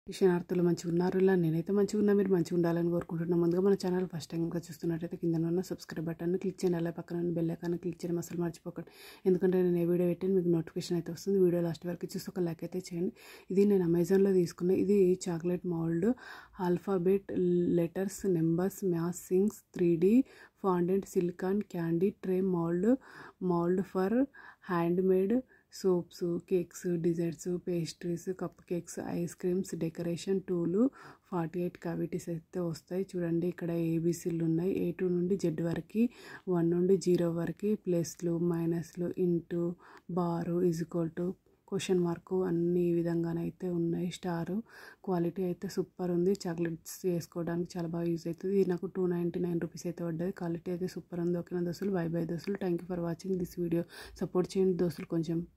విషయార్థులు మంచిగా ఉన్నారు ఇలా నేనైతే మంచిగా ఉన్నా మీరు మంచిగా ఉండాలని కోరుకుంటున్నాను ముందుగా మన ఛానల్ ఫస్ట్ టైం ఇంకా చూస్తున్నట్టయితే కింద ఉన్న సబ్స్క్రైబ్ బటన్ క్లిక్ చేయండి అలా పక్కన ఉన్న బెల్ ఐకాన్ క్లిక్ చేయడం అసలు మర్చిపోకండి ఎందుకంటే నేను ఏ వీడియో పెట్టాను మీకు నోటిఫికేషన్ అయితే వస్తుంది వీడియో లాస్ట్ వరకు చూసి ఒక లైక్ అయితే చేయండి ఇది నేను అమెజాన్లో తీసుకున్న ఇది chocolate mould alphabet letters numbers math signs three D fondant silicone candy tray mould mould for hand made soaps cakes desserts pastries cupcakes ice creams decoration టూలు ఫార్టీ ఎయిట్ క్యావిటీస్ అయితే వస్తాయి చూడండి ఇక్కడ ఏబీసీలు ఉన్నాయి ఏ టూ నుండి Z వరకు one నుండి జీరో వరకు ప్లస్లు మైనస్లు into bar equal to question mark అన్ని ఈ విధంగానైతే ఉన్నాయి స్టారు క్వాలిటీ అయితే సూపర్ ఉంది చాక్లెట్స్ చేసుకోవడానికి చాలా బాగా యూజ్ అవుతుంది ఇది నాకు టూ నైంటీ నైన్ రూపీస్ అయితే పడ్డది క్వాలిటీ అయితే సూపర్ ఉంది ఓకేనా దోస్తులు బై బై దోస్తులు thank you for watching this video support చేయండి దోస్తులు కొంచెం